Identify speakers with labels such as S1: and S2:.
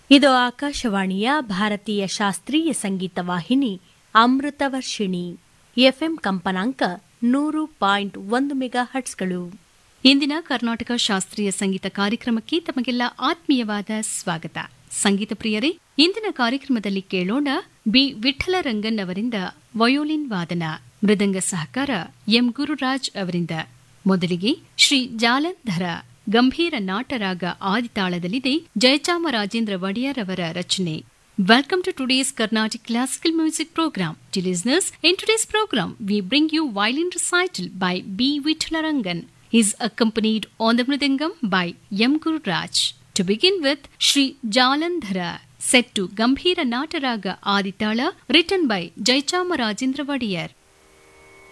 S1: ಇದು ಆಕಾಶವಾಣಿಯ ಭಾರತೀಯ ಶಾಸ್ತ್ರೀಯ ಸಂಗೀತ ವಾಹಿನಿ ಅಮೃತವರ್ಷಿಣಿ ಎಫ್ಎಂ ಕಂಪನಾಂಕ ನೂರು ಪಾಯಿಂಟ್ ಒಂದು ಮೆಗಾ ಹಟ್ಸ್ಗಳು
S2: ಇಂದಿನ ಕರ್ನಾಟಕ ಶಾಸ್ತ್ರೀಯ ಸಂಗೀತ ಕಾರ್ಯಕ್ರಮಕ್ಕೆ ತಮಗೆಲ್ಲ ಆತ್ಮೀಯವಾದ ಸ್ವಾಗತ ಸಂಗೀತ ಪ್ರಿಯರೇ ಇಂದಿನ ಕಾರ್ಯಕ್ರಮದಲ್ಲಿ ಕೇಳೋಣ ಬಿ ವಿಠಲರಂಗನ್ ಅವರಿಂದ ವಯೋಲಿನ್ ವಾದನ ಮೃದಂಗ ಸಹಕಾರ ಎಂ ಗುರುರಾಜ್ ಅವರಿಂದ ಮೊದಲಿಗೆ ಶ್ರೀ ಜಾಲಂಧರ ಗಂಭೀರ ನಾಟರಾಗ ಆದಿತಾಳದಲ್ಲಿದೆ ಜಯಚಾಮರಾಜೇಂದ್ರ ಒಡೆಯರ್ ಅವರ ರಚನೆ Welcome to today's Carnatic Classical Music Program. Dear listeners, in today's program, we bring you violin recital by B. Vittalarangan. He is accompanied on the Mridangam by Yam Guru Raj. To begin with, Sri Jalandhara, set to Gambhira Nataraga Aditala, written by Jaichama Rajendra Vadiyar.